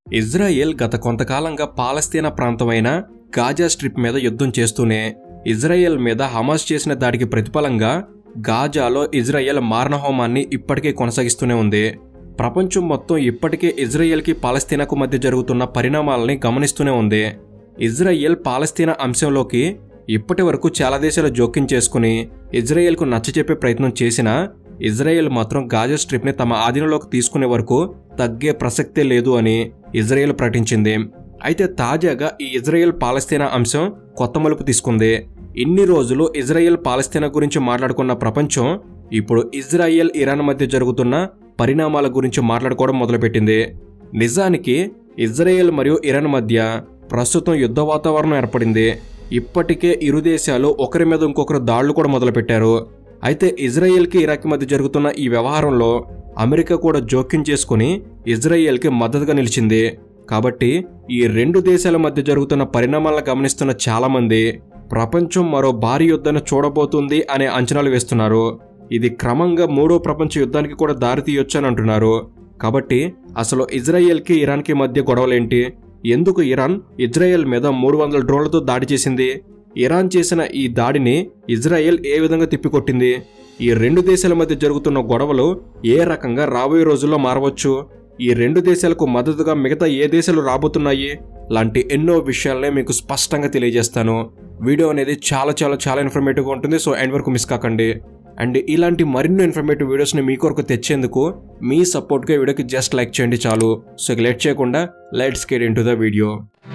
Israel గత కొంతకాలంగా పాలస్తీనా ప్రాంతమైన గాజా స్ట్రిప్ మీద యుద్ధం చేస్తూనే ఇజ్రాయెల్ మీద హమాస్ చేసిన దాడికి ప్రతిఫలంగా గాజాలో ఇజ్రాయెల్ మారణహోమాన్ని ఇప్పటికే కొనసాగిస్తూనే ఉంది ప్రపంచం మొత్తం ఇప్పటికే ఇజ్రాయెల్కి పాలస్తీనాకు మధ్య జరుగుతున్న పరిణామాలని గమనిస్తూనే ఉంది ఇజ్రాయెల్ పాలస్తీనా అంశంలోకి ఇప్పటి వరకు చాలా దేశాలు జోక్యం చేసుకుని ఇజ్రాయెల్కు నచ్చచెప్పే ప్రయత్నం చేసినా ఇజ్రాయెల్ మాత్రం గాజా స్ట్రిప్ని తమ ఆధీనంలోకి తీసుకునే వరకు తగ్గే ప్రసక్తే లేదు అని ఇజ్రాయెల్ ప్రకటించింది అయితే తాజాగా ఈ ఇజ్రాయెల్ పాలస్తీనా అంశం కొత్త మలుపు తీసుకుంది ఇన్ని రోజులు ఇజ్రాయెల్ పాలస్తీనా గురించి మాట్లాడుకున్న ప్రపంచం ఇప్పుడు ఇజ్రాయెల్ ఇరాన్ మధ్య జరుగుతున్న పరిణామాల గురించి మాట్లాడుకోవడం మొదలుపెట్టింది నిజానికి ఇజ్రాయెల్ మరియు ఇరాన్ మధ్య ప్రస్తుతం యుద్ధ వాతావరణం ఏర్పడింది ఇప్పటికే ఇరు దేశాలు ఒకరి మీద ఇంకొకరు దాడులు కూడా మొదలుపెట్టారు అయితే ఇజ్రాయెల్కి ఇరాక్ మధ్య జరుగుతున్న ఈ వ్యవహారంలో అమెరికా కూడా జోక్యం చేసుకుని ఇజ్రాయెల్కి మద్దతుగా నిలిచింది కాబట్టి ఈ రెండు దేశాల మధ్య జరుగుతున్న పరిణామాలను గమనిస్తున్న చాలామంది ప్రపంచం మరో భారీ యుద్ధాన్ని చూడబోతుంది అనే అంచనాలు వేస్తున్నారు ఇది క్రమంగా మూడో ప్రపంచ యుద్ధానికి కూడా దారితీయొచ్చు అని అంటున్నారు కాబట్టి అసలు ఇజ్రాయెల్కి ఇరాన్కి మధ్య గొడవలేంటి ఎందుకు ఇరాన్ ఇజ్రాయెల్ మీద మూడు వందల డ్రోన్లతో దాడి చేసింది ఇరాన్ చేసిన ఈ దాడిని ఇజ్రాయెల్ ఏ విధంగా తిప్పికొట్టింది ఈ రెండు దేశాల మధ్య జరుగుతున్న గొడవలు ఏ రకంగా రాబోయే రోజుల్లో మారవచ్చు ఈ రెండు దేశాలకు మద్దతుగా మిగతా ఏ దేశాలు రాబోతున్నాయి లాంటి ఎన్నో విషయాలనే మీకు స్పష్టంగా తెలియజేస్తాను వీడియో అనేది చాలా చాలా చాలా ఇన్ఫర్మేటివ్గా ఉంటుంది సో ఎండ్ వరకు మిస్ కాకండి అండ్ ఇలాంటి మరిన్నో ఇన్ఫర్మేటివ్ వీడియోస్ని మీ కొరకు తెచ్చేందుకు మీ సపోర్ట్గా ఈ వీడియోకి జస్ట్ లైక్ చేయండి చాలు సో ఇక లేట్ చేయకుండా let's get into the video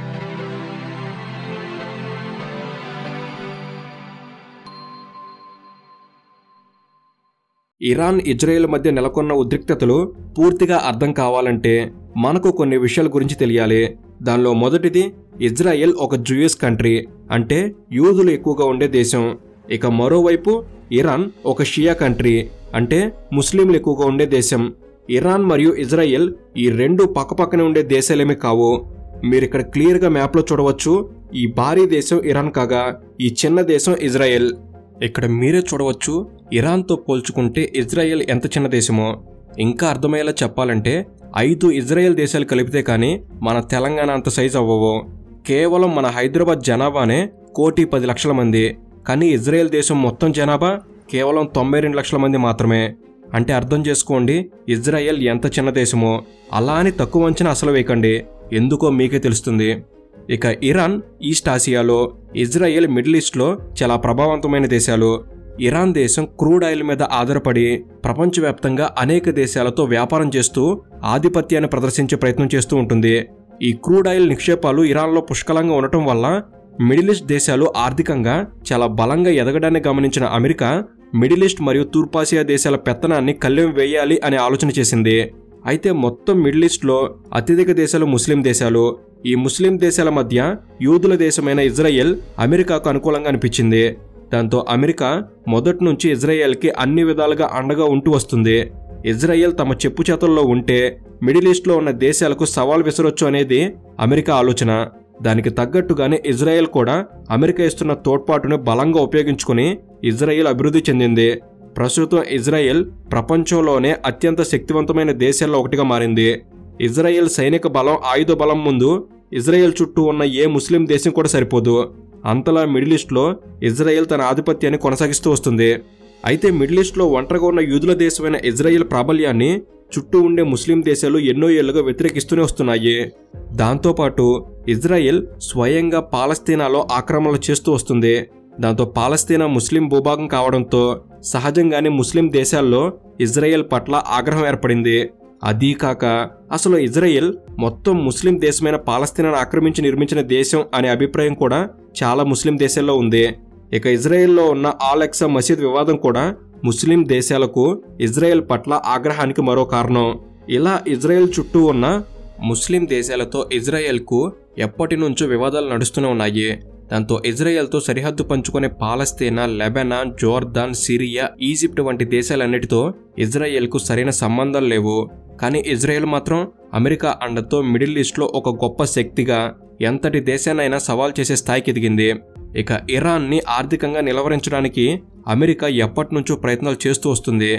Iran Israel మధ్య నెలకొన్న ఉద్రిక్తతలు పూర్తిగా అర్థం కావాలంటే మనకు కొన్ని విషయాల గురించి తెలియాలి దానిలో మొదటిది ఇజ్రాయెల్ ఒక జూయస్ కంట్రీ అంటే యూదులు ఎక్కువగా ఉండే దేశం ఇక మరోవైపు ఇరాన్ ఒక షియా కంట్రీ అంటే ముస్లింలు ఎక్కువగా ఉండే దేశం ఇరాన్ మరియు ఇజ్రాయెల్ ఈ రెండు పక్కపక్కనే ఉండే దేశాలేమీ కావు మీరు ఇక్కడ క్లియర్గా మ్యాప్లో చూడవచ్చు ఈ భారీ దేశం ఇరాన్ కాగా ఈ చిన్న దేశం ఇజ్రాయెల్ ఇక్కడ మీరే చూడవచ్చు ఇరాన్తో పోల్చుకుంటే ఇజ్రాయెల్ ఎంత చిన్న దేశమో ఇంకా అర్థమయ్యేలా చెప్పాలంటే ఐదు ఇజ్రాయెల్ దేశాలు కలిపితే కానీ మన తెలంగాణ అంత సైజ్ అవ్వవు కేవలం మన హైదరాబాద్ జనాభానే కోటి పది లక్షల మంది కానీ ఇజ్రాయెల్ దేశం మొత్తం జనాభా కేవలం తొంభై రెండు లక్షల మంది మాత్రమే అంటే అర్థం చేసుకోండి ఇజ్రాయెల్ ఎంత చిన్న దేశమో అలా అని తక్కువ అంచనా అసలు వేయకండి ఎందుకో మీకే తెలుస్తుంది ఇక ఇరాన్ ఈస్ట్ ఆసియాలో ఇజ్రాయెల్ మిడిల్ ఈస్ట్లో చాలా ప్రభావవంతమైన దేశాలు ఇరాన్ దేశం క్రూడ్ ఆయిల్ మీద ఆధారపడి ప్రపంచవ్యాప్తంగా అనేక దేశాలతో వ్యాపారం చేస్తూ ఆధిపత్యాన్ని ప్రదర్శించే ప్రయత్నం చేస్తూ ఉంటుంది ఈ క్రూడ్ ఆయిల్ నిక్షేపాలు ఇరాన్లో పుష్కలంగా ఉండటం వల్ల మిడిల్ ఈస్ట్ దేశాలు ఆర్థికంగా చాలా బలంగా ఎదగడాన్ని గమనించిన అమెరికా మిడిల్ ఈస్ట్ మరియు తూర్పాసియా దేశాల పెత్తనాన్ని కళ్ళెం వేయాలి అనే ఆలోచన చేసింది అయితే మొత్తం మిడిల్ ఈస్ట్లో అత్యధిక దేశాలు ముస్లిం దేశాలు ఈ ముస్లిం దేశాల మధ్య యూదుల దేశమైన ఇజ్రాయెల్ అమెరికాకు అనుకూలంగా అనిపించింది దాంతో అమెరికా మొదటి నుంచి ఇజ్రాయెల్కి అన్ని విధాలుగా అండగా ఉంటూ వస్తుంది ఇజ్రాయెల్ తమ చెప్పు చేతల్లో ఉంటే మిడిల్ ఈస్ట్లో ఉన్న దేశాలకు సవాల్ విసరొచ్చు అనేది అమెరికా ఆలోచన దానికి తగ్గట్టుగానే ఇజ్రాయెల్ కూడా అమెరికా ఇస్తున్న తోడ్పాటును బలంగా ఉపయోగించుకుని ఇజ్రాయెల్ అభివృద్ధి చెందింది ప్రస్తుతం ఇజ్రాయెల్ ప్రపంచంలోనే అత్యంత శక్తివంతమైన దేశాల్లో ఒకటిగా మారింది ఇజ్రాయెల్ సైనిక బలం ఆయుధ బలం ముందు ఇజ్రాయెల్ చుట్టూ ఉన్న ఏ ముస్లిం దేశం కూడా సరిపోదు అంతలా మిడిల్ ఈస్ట్లో ఇజ్రాయెల్ తన ఆధిపత్యాన్ని కొనసాగిస్తూ వస్తుంది అయితే మిడిల్ ఈస్ట్లో ఒంటరిగా ఉన్న యూదుల దేశమైన ఇజ్రాయెల్ ప్రాబల్యాన్ని చుట్టూ ఉండే ముస్లిం దేశాలు ఎన్నో ఏళ్లుగా వ్యతిరేకిస్తూనే వస్తున్నాయి దాంతోపాటు ఇజ్రాయెల్ స్వయంగా పాలస్తీనాలో ఆక్రమణలు చేస్తూ వస్తుంది దాంతో పాలస్తీనా ముస్లిం భూభాగం కావడంతో సహజంగానే ముస్లిం దేశాల్లో ఇజ్రాయెల్ పట్ల ఆగ్రహం ఏర్పడింది అదీ కాక అసలు ఇజ్రాయెల్ మొత్తం ముస్లిం దేశమైన పాలస్తీనాను ఆక్రమించి నిర్మించిన దేశం అనే అభిప్రాయం కూడా చాలా ముస్లిం దేశాల్లో ఉంది ఇక ఇజ్రాయెల్లో ఉన్న ఆలెక్సా మసీద్ వివాదం కూడా ముస్లిం దేశాలకు ఇజ్రాయెల్ పట్ల ఆగ్రహానికి మరో కారణం ఇలా ఇజ్రాయెల్ చుట్టూ ఉన్న ముస్లిం దేశాలతో ఇజ్రాయెల్కు ఎప్పటి నుంచో వివాదాలు నడుస్తూనే ఉన్నాయి దాంతో ఇజ్రాయెల్తో సరిహద్దు పంచుకునే Palestine Lebanon Jordan Syria Egypt వంటి దేశాలన్నిటితో ఇజ్రాయెల్కు సరైన సంబంధాలు లేవు కానీ ఇజ్రాయెల్ మాత్రం అమెరికా అండతో మిడిల్ ఈస్ట్లో ఒక గొప్ప శక్తిగా ఎంతటి దేశాన్నైనా సవాల్ చేసే స్థాయికి ఎదిగింది ఇక ఇరాన్ని ఆర్థికంగా నిలవరించడానికి అమెరికా ఎప్పటి నుంచో ప్రయత్నాలు చేస్తూ వస్తుంది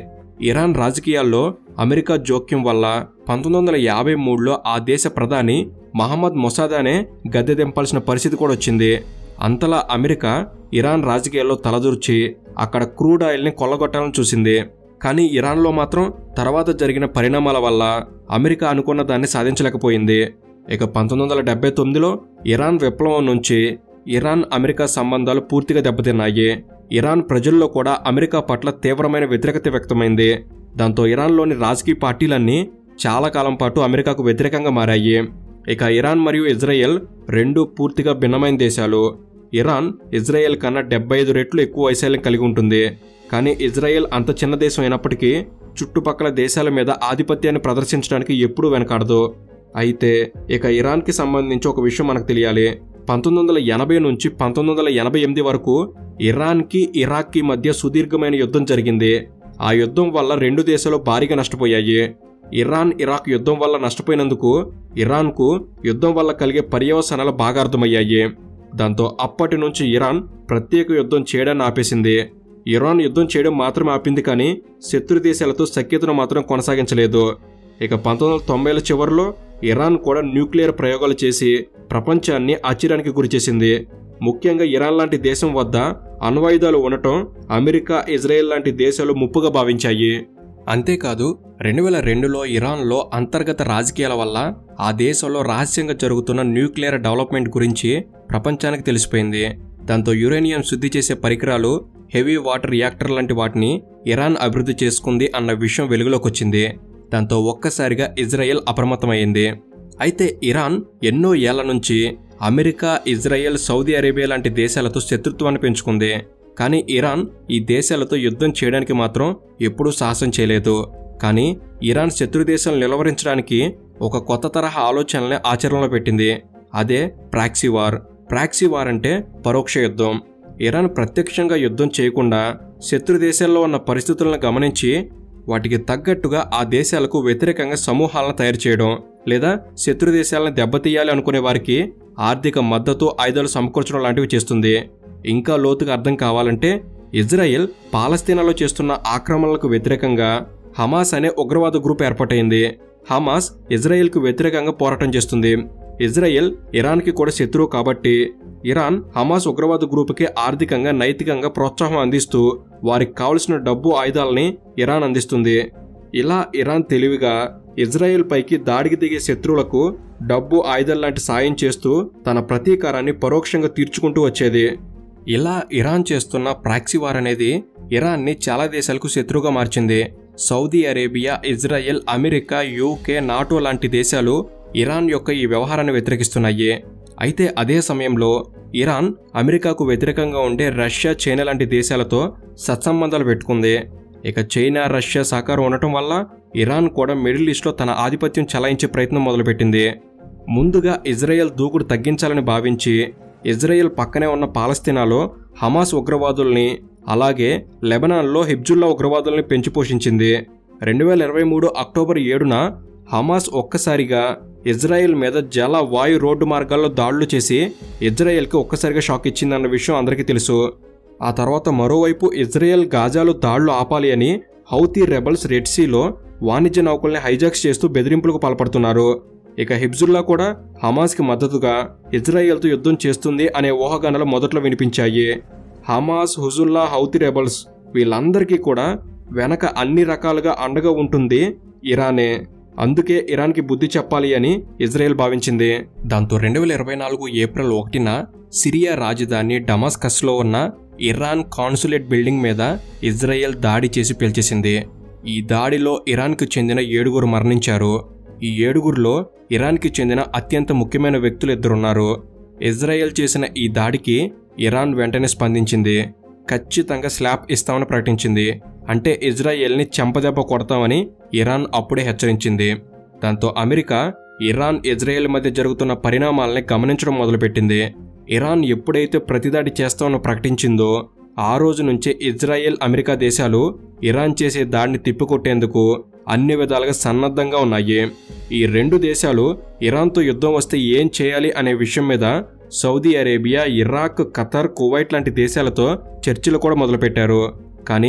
ఇరాన్ రాజకీయాల్లో అమెరికా జోక్యం వల్ల పంతొమ్మిది వందల యాభై మూడులో ఆ దేశ ప్రధాని మహమ్మద్ మొసాదానే గద్దె దింపాల్సిన పరిస్థితి కూడా వచ్చింది అంతలా అమెరికా ఇరాన్ రాజకీయాల్లో తలదూర్చి అక్కడ క్రూడ్ ఆయిల్ని కొల్లగొట్టాలని చూసింది కానీ ఇరాన్లో మాత్రం తర్వాత జరిగిన పరిణామాల వల్ల అమెరికా అనుకున్న దాన్ని సాధించలేకపోయింది ఇక పంతొమ్మిది వందల డెబ్బై తొమ్మిదిలో ఇరాన్ విప్లవం నుంచి ఇరాన్ అమెరికా సంబంధాలు పూర్తిగా దెబ్బతిన్నాయి ఇరాన్ ప్రజల్లో కూడా అమెరికా పట్ల తీవ్రమైన వ్యతిరేకత వ్యక్తమైంది దాంతో ఇరాన్లోని రాజకీయ పార్టీలన్నీ చాలా కాలం పాటు అమెరికాకు వ్యతిరేకంగా మారాయి ఇక ఇరాన్ మరియు ఇజ్రాయెల్ రెండు పూర్తిగా భిన్నమైన దేశాలు ఇరాన్ ఇజ్రాయెల్ కన్నా డెబ్బై ఐదు రెట్లు ఎక్కువ వైశాల్యం కలిగి ఉంటుంది కానీ ఇజ్రాయెల్ అంత చిన్న దేశం అయినప్పటికీ చుట్టుపక్కల దేశాల మీద ఆధిపత్యాన్ని ప్రదర్శించడానికి ఎప్పుడూ వెనకాడదు అయితే ఇక ఇరాన్కి సంబంధించి ఒక విషయం మనకు తెలియాలి పంతొమ్మిది వందల ఎనభై నుంచి పంతొమ్మిది వందల ఎనభై ఎనిమిది వరకు ఇరాన్కి ఇరాక్కి మధ్య సుదీర్ఘమైన యుద్ధం జరిగింది ఆ యుద్ధం వల్ల రెండు దేశాలు భారీగా నష్టపోయాయి ఇరాన్ ఇరాక్ యుద్ధం వల్ల నష్టపోయినందుకు ఇరాన్కు యుద్ధం వల్ల కలిగే పర్యవసానాలు బాగా అర్థమయ్యాయి దాంతో అప్పటి నుంచి ఇరాన్ ప్రత్యేక యుద్ధం చేయడాన్ని ఆపేసింది ఇరాన్ యుద్ధం చేయడం మాత్రమే ఆపింది కానీ శత్రు దేశాలతో సఖ్యతను మాత్రం కొనసాగించలేదు ఇక పంతొమ్మిది వందల తొంభైల చివరిలో ఇరాన్ కూడా న్యూక్లియర్ ప్రయోగాలు చేసి ప్రపంచాన్ని ఆశ్చర్యానికి గురిచేసింది ముఖ్యంగా ఇరాన్ లాంటి దేశం వద్ద అణ్వాయుధాలు ఉండటం అమెరికా ఇజ్రాయెల్ లాంటి దేశాలు ముప్పుగా భావించాయి అంతేకాదు రెండు వేల రెండులో ఇరాన్లో అంతర్గత రాజకీయాల వల్ల ఆ దేశంలో రహస్యంగా జరుగుతున్న న్యూక్లియర్ డెవలప్మెంట్ గురించి ప్రపంచానికి తెలిసిపోయింది దాంతో యురేనియం శుద్ధి చేసే పరికరాలు హెవీ వాటర్ రియాక్టర్ లాంటి వాటిని ఇరాన్ అభివృద్ధి చేసుకుంది అన్న విషయం వెలుగులోకి వచ్చింది దాంతో ఒక్కసారిగా ఇజ్రాయెల్ అప్రమత్తమైంది అయితే ఇరాన్ ఎన్నో ఏళ్ల నుంచి అమెరికా ఇజ్రాయెల్ సౌదీ అరేబియా లాంటి దేశాలతో శత్రుత్వాన్ని పెంచుకుంది కానీ ఇరాన్ ఈ దేశాలతో యుద్ధం చేయడానికి మాత్రం ఎప్పుడూ సాహసం చేయలేదు కానీ ఇరాన్ శత్రు దేశాలను నిలవరించడానికి ఒక కొత్త తరహా ఆలోచనల్ని ఆచరణలో పెట్టింది అదే ప్రాక్సీ వార్ ప్రాక్సీ వార్ అంటే పరోక్ష యుద్ధం ఇరాన్ ప్రత్యక్షంగా యుద్ధం చేయకుండా శత్రు దేశాల్లో ఉన్న పరిస్థితులను గమనించి వాటికి తగ్గట్టుగా ఆ దేశాలకు వ్యతిరేకంగా సమూహాలను తయారు చేయడం లేదా శత్రు దేశాలను దెబ్బతీయాలి అనుకునే వారికి ఆర్థిక మద్దతు ఆయుధాలు సమకూర్చడం లాంటివి చేస్తుంది ఇంకా లోతుగా అర్థం కావాలంటే ఇజ్రాయెల్ పాలస్తీనాలో చేస్తున్న ఆక్రమణలకు వ్యతిరేకంగా హమాస్ అనే ఉగ్రవాద గ్రూప్ ఏర్పాటైంది హమాస్ ఇజ్రాయెల్కు వ్యతిరేకంగా పోరాటం చేస్తుంది ఇజ్రాయెల్ ఇరాన్కి కూడా శత్రువు కాబట్టి ఇరాన్ హమాస్ ఉగ్రవాద గ్రూపుకి ఆర్థికంగా నైతికంగా ప్రోత్సాహం అందిస్తూ వారికి కావలసిన డబ్బు ఆయుధాలని ఇరాన్ అందిస్తుంది ఇలా ఇరాన్ తెలివిగా ఇజ్రాయెల్ పైకి దాడికి దిగే శత్రువులకు డబ్బు ఆయుధాల లాంటి సాయం చేస్తూ తన ప్రతీకారాన్ని పరోక్షంగా తీర్చుకుంటూ వచ్చేది ఇలా ఇరాన్ చేస్తున్న ప్రాక్సీ వార్ అనేది ఇరాన్ని చాలా దేశాలకు శత్రువుగా మార్చింది Saudi Arabia Israel America UK NATO లాంటి దేశాలు ఇరాన్ యొక్క ఈ వ్యవహారాన్ని వ్యతిరేకిస్తున్నాయి అయితే అదే సమయంలో ఇరాన్ అమెరికాకు వ్యతిరేకంగా ఉండే రష్యా చైనా లాంటి దేశాలతో సత్సంబంధాలు పెట్టుకుంది ఇక చైనా రష్యా సహకారం ఉండటం వల్ల ఇరాన్ కూడా మిడిల్ ఈస్ట్లో తన ఆధిపత్యం చలాయించే ప్రయత్నం మొదలుపెట్టింది ముందుగా ఇజ్రాయెల్ దూకుడు తగ్గించాలని భావించి ఇజ్రాయెల్ పక్కనే ఉన్న పాలస్తీనాలో హమాస్ ఉగ్రవాదుల్ని అలాగే లెబనాన్లో హిబ్జుల్లా ఉగ్రవాదుల్ని పెంచి పోషించింది రెండు వేల ఇరవై మూడు అక్టోబర్ ఏడున హమాస్ ఒక్కసారిగా ఇజ్రాయెల్ మీద జల వాయు రోడ్డు మార్గాల్లో దాడులు చేసి ఇజ్రాయెల్కి ఒక్కసారిగా షాక్ ఇచ్చిందన్న విషయం అందరికీ తెలుసు ఆ తర్వాత మరోవైపు ఇజ్రాయెల్ గాజాలు దాడులు ఆపాలి అని హౌతీ రెబల్స్ రెడ్ సీలో వాణిజ్య నౌకల్ని హైజాక్స్ చేస్తూ బెదిరింపులకు పాల్పడుతున్నారు ఇక హిబ్జుల్లా కూడా హమాస్కి మద్దతుగా ఇజ్రాయెల్తో యుద్ధం చేస్తుంది అనే ఊహాగానాలు మొదట్లో వినిపించాయి హమాస్ హుజుల్లా హౌతీ రెబల్స్ వీళ్ళందరికీ కూడా వెనక అన్ని రకాలుగా అండగా ఉంటుంది ఇరానే అందుకే ఇరాన్కి బుద్ధి చెప్పాలి అని ఇజ్రాయెల్ భావించింది దాంతో రెండు వేల ఇరవై నాలుగు ఏప్రిల్ ఒకటిన సిరియా రాజధాని డమాస్కస్లో ఉన్న ఇరాన్ కాన్సులేట్ బిల్డింగ్ మీద ఇజ్రాయెల్ దాడి చేసి పేల్చేసింది ఈ దాడిలో ఇరాన్కు చెందిన ఏడుగురు మరణించారు ఈ ఏడుగురిలో ఇరాన్కి చెందిన అత్యంత ముఖ్యమైన వ్యక్తులు ఇద్దరున్నారు ఇజ్రాయెల్ చేసిన ఈ దాడికి ఇరాన్ వెంటనే స్పందించింది ఖచ్చితంగా స్లాబ్ ఇస్తామని ప్రకటించింది అంటే ఇజ్రాయెల్ని చెంపదెబ్బ కొడతామని ఇరాన్ అప్పుడే హెచ్చరించింది దాంతో అమెరికా ఇరాన్ ఇజ్రాయెల్ మధ్య జరుగుతున్న పరిణామాలని గమనించడం మొదలుపెట్టింది ఇరాన్ ఎప్పుడైతే ప్రతిదాడి చేస్తామని ప్రకటించిందో ఆ రోజు నుంచే ఇజ్రాయెల్ అమెరికా దేశాలు ఇరాన్ చేసే దాడిని తిప్పికొట్టేందుకు అన్ని విధాలుగా సన్నద్ధంగా ఉన్నాయి ఈ రెండు దేశాలు ఇరాన్తో యుద్ధం వస్తే ఏం చేయాలి అనే విషయం మీద Saudi Arabia Iraq Qatar Kuwait లాంటి దేశాలతో చర్చలు కూడా మొదలుపెట్టారు కానీ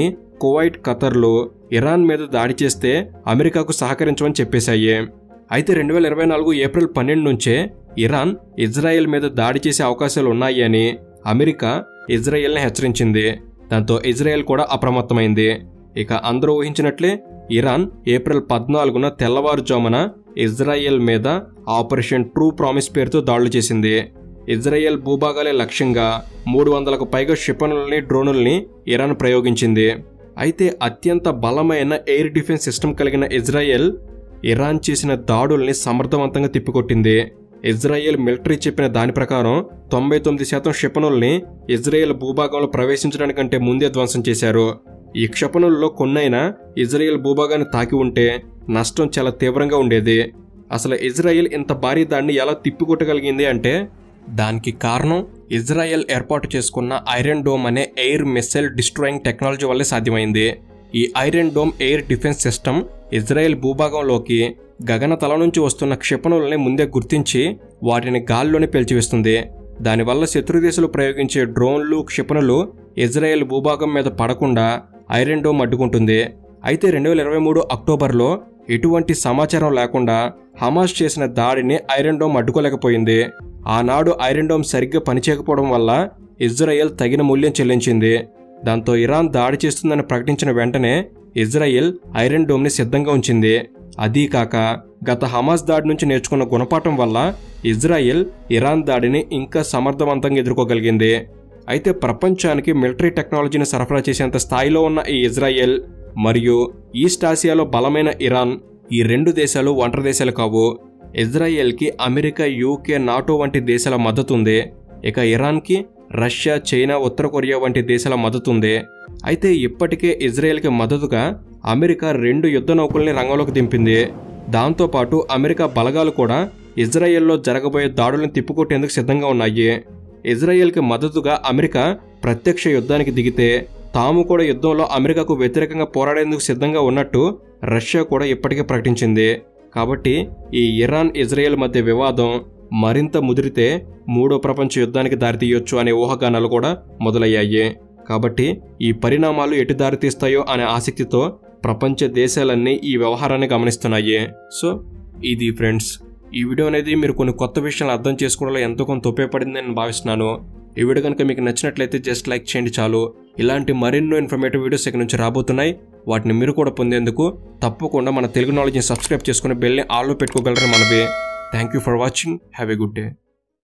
కువైట్ ఖతర్లు ఇరాన్ మీద దాడి చేస్తే అమెరికాకు సహకరించమని చెప్పేశాయి అయితే రెండు వేల ఇరవై నాలుగు ఏప్రిల్ పన్నెండు నుంచే ఇరాన్ ఇజ్రాయెల్ మీద దాడి చేసే అవకాశాలు ఉన్నాయి అని అమెరికా ఇజ్రాయెల్ని హెచ్చరించింది దాంతో ఇజ్రాయెల్ కూడా అప్రమత్తమైంది ఇక అందరూ ఊహించినట్లే ఇరాన్ ఏప్రిల్ పద్నాలుగున తెల్లవారుజామున ఇజ్రాయెల్ మీద ఆపరేషన్ ట్రూ ప్రామిస్ పేరుతో దాడులు చేసింది ఇజ్రాయెల్ భూభాగాలే లక్ష్యంగా మూడు వందలకు పైగా క్షిపణుల్ని డ్రోనుల్ని ఇరాన్ ప్రయోగించింది అయితే అత్యంత బలమైన ఎయిర్ డిఫెన్స్ సిస్టమ్ కలిగిన ఇజ్రాయెల్ ఇరాన్ చేసిన దాడుల్ని సమర్థవంతంగా తిప్పికొట్టింది ఇజ్రాయెల్ మిలిటరీ చెప్పిన దాని ప్రకారం తొంభై తొమ్మిది శాతం క్షిపణుల్ని ఇజ్రాయెల్ భూభాగంలో ప్రవేశించడానికంటే ముందే ధ్వంసం చేశారు ఈ క్షిపణుల్లో కొన్నైనా ఇజ్రాయెల్ భూభాగాన్ని తాకి ఉంటే నష్టం చాలా తీవ్రంగా ఉండేది అసలు ఇజ్రాయెల్ ఇంత భారీ దాడిని ఎలా తిప్పికొట్టగలిగింది అంటే దానికి కారణం ఇజ్రాయెల్ ఏర్పాటు చేసుకున్న ఐరన్ డోమ్ అనే ఎయిర్ మిస్సైల్ డిస్ట్రాయింగ్ టెక్నాలజీ వల్లే సాధ్యమైంది ఈ iron dome air defence system Israel భూభాగంలోకి గగనతల నుంచి వస్తున్న క్షిపణులని ముందే గుర్తించి వాటిని గాల్లోనే పేల్చివేస్తుంది దానివల్ల శత్రుదేశాలు ప్రయోగించే డ్రోన్లు క్షిపణులు ఇజ్రాయెల్ భూభాగం మీద పడకుండా ఐరన్ డోమ్ అడ్డుకుంటుంది అయితే రెండు వేల ఇరవై మూడు అక్టోబర్లో ఎటువంటి సమాచారం లేకుండా హమాస్ చేసిన దాడిని ఐరన్ డోమ్ అడ్డుకోలేకపోయింది ఆనాడు ఐరన్ డోమ్ సరిగ్గా పనిచేయకపోవడం వల్ల ఇజ్రాయెల్ తగిన మూల్యం చెల్లించింది దాంతో ఇరాన్ దాడి చేస్తుందని ప్రకటించిన వెంటనే ఇజ్రాయెల్ ఐరన్ డోమ్ని సిద్ధంగా ఉంచింది అదీ కాక గత హమాస్ దాడి నుంచి నేర్చుకున్న గుణపాఠం వల్ల ఇజ్రాయెల్ ఇరాన్ దాడిని ఇంకా సమర్థవంతంగా ఎదుర్కోగలిగింది అయితే ప్రపంచానికి మిలిటరీ టెక్నాలజీని సరఫరా చేసేంత స్థాయిలో ఉన్న ఈ ఇజ్రాయెల్ మరియు ఈస్ట్ ఆసియాలో బలమైన ఇరాన్ ఈ రెండు దేశాలు ఒంటరి దేశాలు కావు ఇజ్రాయెల్కి అమెరికా యూకే నాటో వంటి దేశాల మద్దతు ఉంది ఇక ఇరాన్కి రష్యా చైనా ఉత్తర కొరియా వంటి దేశాల మద్దతు ఉంది అయితే ఇప్పటికే ఇజ్రాయెల్కి మద్దతుగా అమెరికా రెండు యుద్ధ నౌకల్ని రంగంలోకి దింపింది దాంతోపాటు అమెరికా బలగాలు కూడా ఇజ్రాయెల్లో జరగబోయే దాడులను తిప్పుకొట్టేందుకు సిద్ధంగా ఉన్నాయి ఇజ్రాయెల్కి మద్దతుగా అమెరికా ప్రత్యక్ష యుద్ధానికి దిగితే తాము కూడా యుద్ధంలో అమెరికాకు వ్యతిరేకంగా పోరాడేందుకు సిద్ధంగా ఉన్నట్టు రష్యా కూడా ఇప్పటికే ప్రకటించింది కాబట్టి ఈ ఇరాన్ ఇజ్రాయెల్ మధ్య వివాదం మరింత ముదిరితే మూడో ప్రపంచ యుద్ధానికి దారితీయొచ్చు అనే ఊహాగానాలు కూడా మొదలయ్యాయి కాబట్టి ఈ పరిణామాలు ఎటు దారితీస్తాయో అనే ఆసక్తితో ప్రపంచ దేశాలన్నీ ఈ వ్యవహారాన్ని గమనిస్తున్నాయి సో ఇది ఫ్రెండ్స్ ఈ వీడియో అనేది మీరు కొన్ని కొత్త విషయాలు అర్థం చేసుకోవడంలో ఎంతో కొంత ఉపయోగపడిందని నేను భావిస్తున్నాను ఈ వీడియో కనుక మీకు నచ్చినట్లయితే జస్ట్ లైక్ చేయండి చాలు ఇలాంటి మరెన్నో ఇన్ఫర్మేటివ్ వీడియోస్ ఇక్కడ నుంచి రాబోతున్నాయి వాటిని మీరు కూడా పొందేందుకు తప్పకుండా మన తెలుగు నాలెడ్జ్ని సబ్స్క్రైబ్ చేసుకుని బెల్ని ఆల్లో పెట్టుకోగలరని మనవి thank you for watching have a good day